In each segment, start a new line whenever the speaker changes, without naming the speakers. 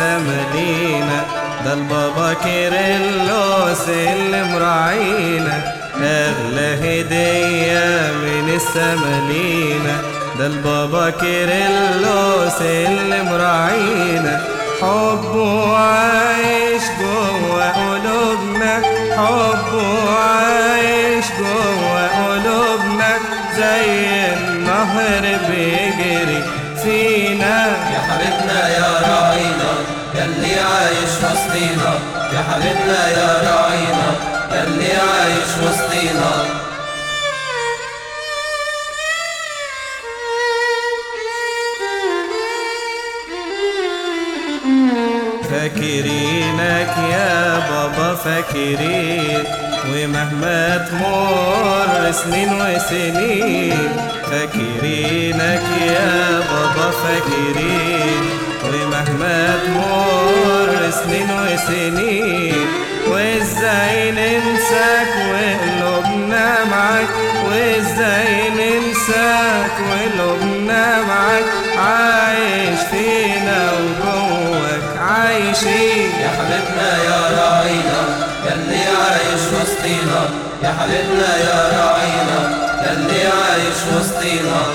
السما ده البابا كيرلس اللي مراعينا أغلى هدية من السما لينا ده البابا كيرلس اللي مراعينا حبه عايش جوه قلوبنا حبه عايش جوه قلوبنا زي النهر بيجري فينا
يا حبيبنا يا راعينا يلي عايش وسطينا يا حبيبنا يا راعينا يلي عايش وسطينا
فاكرينك يا بابا فاكرين ومهما تمر سنين وسنين فاكرينك يا بابا فاكرين ومهما تمر سنين وسنين وازاي ننساك وقلوبنا معاك وازاي ننساك وقلوبنا معاك عايش فينا وجواك عايشين
يا حبيبنا يا راعينا يلي عايش وسطينا يا حبيبنا يا راعينا يلي عايش وسطينا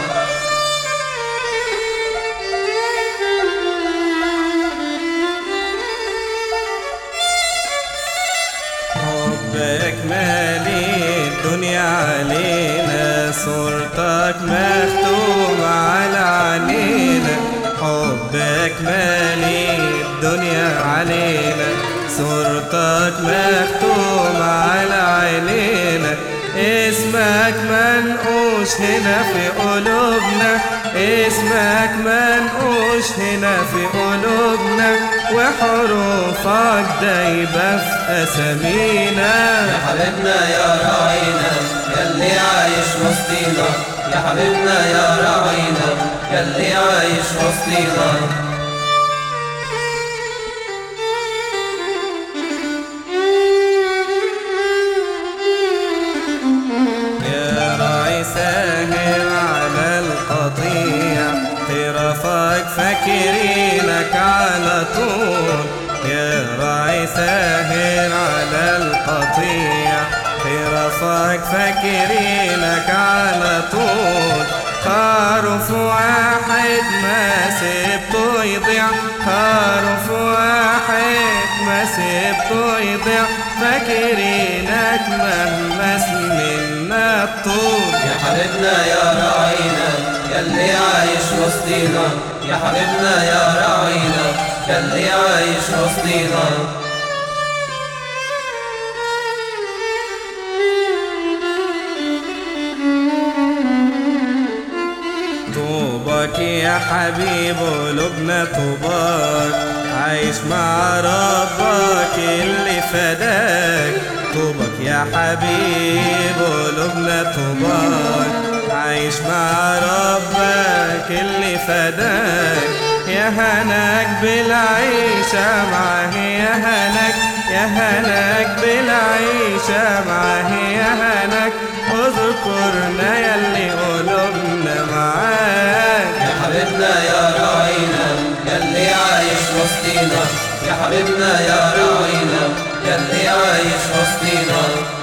حبك مالي الدنيا علينا صورتك مختوم على عينينا حبك مالي الدنيا علينا صورتك مختوم على عينينا اسمك منقوش هنا في قلوبنا اسمك منقوش هنا في قلوبنا وحروفك دايبة في أسامينا
يا حبيبنا يا راعينا يلي عايش وسطينا يا حبيبنا يا راعينا يلي عايش وسطينا
يا راعي ساهر على القطيع خرافك فاكرينك على طول يا راعي ساهر على القطيع خرافك فاكرينك على طول خروف واحد ما سبته يضيع خروف واحد ما سبته يضيع فاكرينك مهما سننا الطول
يا حبيبنا يا راعينا يلي عايش وسطينا يا حبيبنا يا راعينا يلي عايش وسطينا
طوبك يا حبيب قلوبنا طوبك عايش مع ربك اللي فداك طوبك يا حبيب قلوبنا طوبك عايش مع ربك اللي فداك يا هناك بالعيشة معاه يا هناك يا هناك بالعيشة معاه يا هناك اذكرنا يلي قلوبنا معاك
يا حبيبنا يا راعينا يلي عايش وسطينا يا حبيبنا يا راعينا يلي عايش وسطينا